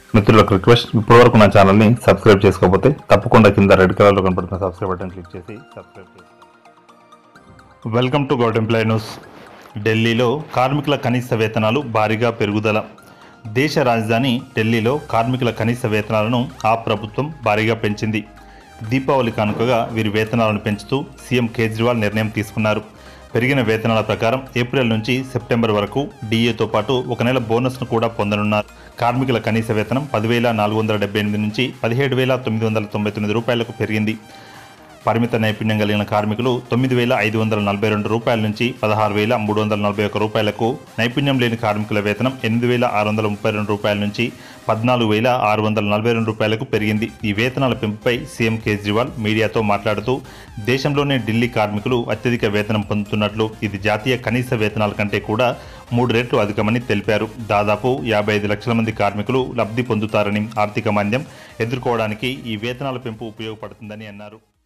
మిత్రులకు రిక్వెస్ట్ ఇప్పటివరకు నా ఛానల్ని సబ్స్క్రైబ్ చేసుకోకపోతే తప్పకుండా కింద రెడ్ కలర్లో కనపడుతున్న సబ్స్క్రైబ్ బటన్ క్లిక్ చేసి సబ్స్క్రైబ్ చేసుకోండి welcome to govt employ news ఢిల్లీలో కార్మికుల కనీస వేతనాలు భారీగా పెరుగుదల దేశ రాజధాని ఢిల్లీలో కార్మికుల కనీస వేతనాలను ఆ ప్రభుత్వం భారీగా పెంచింది దీపావళి కానుకగా వీరి వేతనాలను పెంచుతూ సీఎం కేజ్రీవాల్ నిర్ణయం తీసుకున్నారు పెరిగిన వేతనాల ప్రకారం ఏప్రిల్ నుంచి సెప్టెంబర్ వరకు డీఏతో పాటు ఒక నెల బోనస్ను కూడా పొందనున్నారు కార్మికుల కనీస వేతనం పదివేల నాలుగు వందల డెబ్బై ఎనిమిది నుంచి పదిహేడు వేల తొమ్మిది వందల తొంభై తొమ్మిది రూపాయలకు పెరిగింది పరిమిత నైపుణ్యం కలిగిన కార్మికులు తొమ్మిది వేల ఐదు వందల నలభై రెండు రూపాయల నుంచి పదహారు వేల మూడు వందల నలభై ఒక రూపాయలకు నైపుణ్యం లేని కార్మికుల వేతనం ఎనిమిది వేల ఆరు వందల ముప్పై రెండు రూపాయల నుంచి పద్నాలుగు వేల ఆరు వందల నలభై రెండు రూపాయలకు పెరిగింది ఈ వేతనాల పెంపుపై సీఎం కేజ్రీవాల్ మీడియాతో మాట్లాడుతూ దేశంలోనే ఢిల్లీ కార్మికులు అత్యధిక వేతనం పొందుతున్నట్లు ఇది జాతీయ కనీస వేతనాల కంటే కూడా మూడు రెట్లు అధికమని తెలిపారు దాదాపు యాభై ఐదు లక్షల మంది కార్మికులు లబ్ధి పొందుతారని ఆర్థిక మాంద్యం ఎదుర్కోవడానికి ఈ వేతనాల పెంపు ఉపయోగపడుతుందని అన్నారు